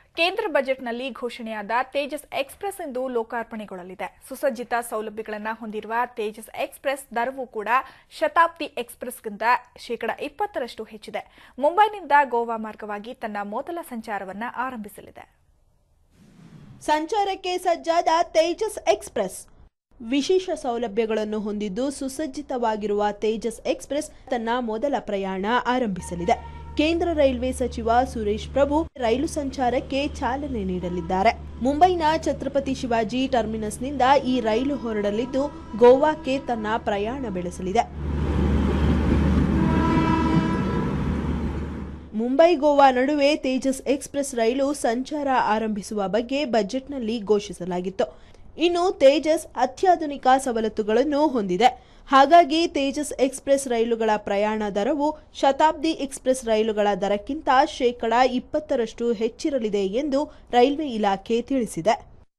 ಕೇಂದ್ರ ಬಜೆಟ್ನಲ್ಲಿ ಘೋಷಣೆಯಾದ ತೇಜಸ್ ಎಕ್ಸ್ಪ್ರೆಸ್ ಇಂದು ಲೋಕಾರ್ಪಣೆಗೊಳ್ಳಲಿದೆ ಸುಸಜ್ಜಿತ ಸೌಲಭ್ಯಗಳನ್ನು ಹೊಂದಿರುವ ತೇಜಸ್ ಎಕ್ಸ್ಪ್ರೆಸ್ ದರವು ಕೂಡ ಶತಾಬ್ದಿ ಎಕ್ಸ್ಪ್ರೆಸ್ಗಿಂತ ಶೇಕಡ ಇಪ್ಪತ್ತರಷ್ಟು ಹೆಚ್ಚಿದೆ ಮುಂಬೈನಿಂದ ಗೋವಾ ಮಾರ್ಗವಾಗಿ ತನ್ನ ಮೊದಲ ಸಂಚಾರವನ್ನು ಆರಂಭಿಸಲಿದೆ ಸಂಚಾರಕ್ಕೆ ಸಜ್ಜಾದ ತೇಜಸ್ ಎಕ್ಸ್ಪ್ರೆಸ್ ವಿಶೇಷ ಸೌಲಭ್ಯಗಳನ್ನು ಹೊಂದಿದ್ದು ಸುಸಜ್ಜಿತವಾಗಿರುವ ತೇಜಸ್ ಎಕ್ಸ್ಪ್ರೆಸ್ ತನ್ನ ಮೊದಲ ಪ್ರಯಾಣ ಆರಂಭಿಸಲಿದೆ ಕೇಂದ್ರ ರೈಲ್ವೆ ಸಚಿವ ಸುರೇಶ್ ಪ್ರಭು ರೈಲು ಸಂಚಾರಕ್ಕೆ ಚಾಲನೆ ನೀಡಲಿದ್ದಾರೆ ಮುಂಬೈನ ಛತ್ರಪತಿ ಶಿವಾಜಿ ಟರ್ಮಿನಸ್ನಿಂದ ಈ ರೈಲು ಹೊರಡಲಿದ್ದು ಗೋವಾಕ್ಕೆ ತನ್ನ ಪ್ರಯಾಣ ಬೆಳೆಸಲಿದೆ ಮುಂಬೈ ಗೋವಾ ನಡುವೆ ತೇಜಸ್ ಎಕ್ಸ್ಪ್ರೆಸ್ ರೈಲು ಸಂಚಾರ ಆರಂಭಿಸುವ ಬಗ್ಗೆ ಬಜೆಟ್ನಲ್ಲಿ ಘೋಷಿಸಲಾಗಿತ್ತು ಇನ್ನು ತೇಜಸ್ ಅತ್ಯಾಧುನಿಕ ಸವಲತ್ತುಗಳನ್ನು ಹೊಂದಿದೆ ಹಾಗಾಗಿ ತೇಜಸ್ ಎಕ್ಸ್ಪ್ರೆಸ್ ರೈಲುಗಳ ಪ್ರಯಾಣ ದರವು ಶತಾಬ್ದಿ ಎಕ್ಸ್ಪ್ರೆಸ್ ರೈಲುಗಳ ದರಕ್ಕಿಂತ ಶೇಕಡ ಇಪ್ಪತ್ತರಷ್ಟು ಹೆಚ್ಚಿರಲಿದೆ ಎಂದು ರೈಲ್ವೆ ಇಲಾಖೆ ತಿಳಿಸಿದೆ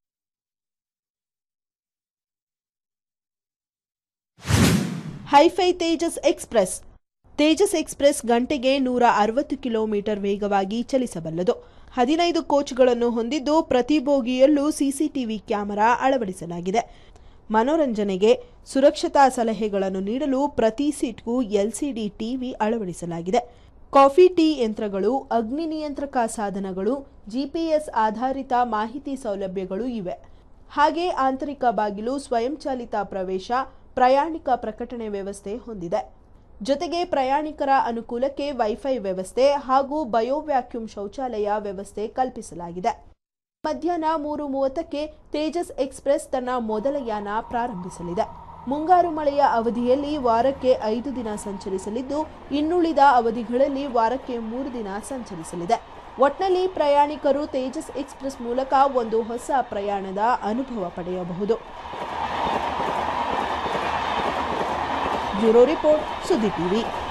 hi fi Tejas express Tejas express ಗಂಟೆಗೆ ನೂರ ಅರವತ್ತು ಕಿಲೋಮೀಟರ್ ವೇಗವಾಗಿ ಚಲಿಸಬಲ್ಲದು ಹದಿನೈದು ಕೋಚ್ಗಳನ್ನು ಹೊಂದಿದ್ದು ಪ್ರತಿ ಬೋಗಿಯಲ್ಲೂ ಸಿಸಿಟಿವಿ ಕ್ಯಾಮೆರಾ ಅಳವಡಿಸಲಾಗಿದೆ ಮನೋರಂಜನೆಗೆ ಸುರಕ್ಷತಾ ಸಲಹೆಗಳನ್ನು ನೀಡಲು ಪ್ರತಿ ಸೀಟ್ಗೂ ಎಲ್ಸಿಡಿ ಟಿವಿ ಅಳವಡಿಸಲಾಗಿದೆ ಕಾಫಿ ಟೀ ಯಂತ್ರಗಳು ಅಗ್ನಿ ನಿಯಂತ್ರಕ ಸಾಧನಗಳು ಜಿಪಿಎಸ್ ಆಧಾರಿತ ಮಾಹಿತಿ ಸೌಲಭ್ಯಗಳು ಇವೆ ಹಾಗೆ ಆಂತರಿಕ ಬಾಗಿಲು ಸ್ವಯಂಚಾಲಿತ ಪ್ರವೇಶ ಪ್ರಯಾಣಿಕ ಪ್ರಕಟಣೆ ವ್ಯವಸ್ಥೆ ಹೊಂದಿದೆ ಜೊತೆಗೆ ಪ್ರಯಾಣಿಕರ ಅನುಕೂಲಕ್ಕೆ ವೈಫೈ ವ್ಯವಸ್ಥೆ ಹಾಗೂ ಬಯೋವ್ಯಾಕ್ಯೂಮ್ ಶೌಚಾಲಯ ವ್ಯವಸ್ಥೆ ಕಲ್ಪಿಸಲಾಗಿದೆ ಮಧ್ಯಾಹ್ನ ಮೂರು ಮೂವತ್ತಕ್ಕೆ ತೇಜಸ್ ಎಕ್ಸ್ಪ್ರೆಸ್ ತನ್ನ ಮೊದಲ ಯಾನ ಪ್ರಾರಂಭಿಸಲಿದೆ ಮುಂಗಾರು ಮಳೆಯ ಅವಧಿಯಲ್ಲಿ ವಾರಕ್ಕೆ ಐದು ದಿನ ಸಂಚರಿಸಲಿದ್ದು ಇನ್ನುಳಿದ ಅವಧಿಗಳಲ್ಲಿ ವಾರಕ್ಕೆ ಮೂರು ದಿನ ಸಂಚರಿಸಲಿದೆ ಒಟ್ನಲ್ಲಿ ಪ್ರಯಾಣಿಕರು ತೇಜಸ್ ಎಕ್ಸ್ಪ್ರೆಸ್ ಮೂಲಕ ಒಂದು ಹೊಸ ಪ್ರಯಾಣದ ಅನುಭವ ಪಡೆಯಬಹುದು ಬ್ಯೂರೋ ರಿಪೋರ್ಟ್ ಸುದ್ದಿ ಟಿವಿ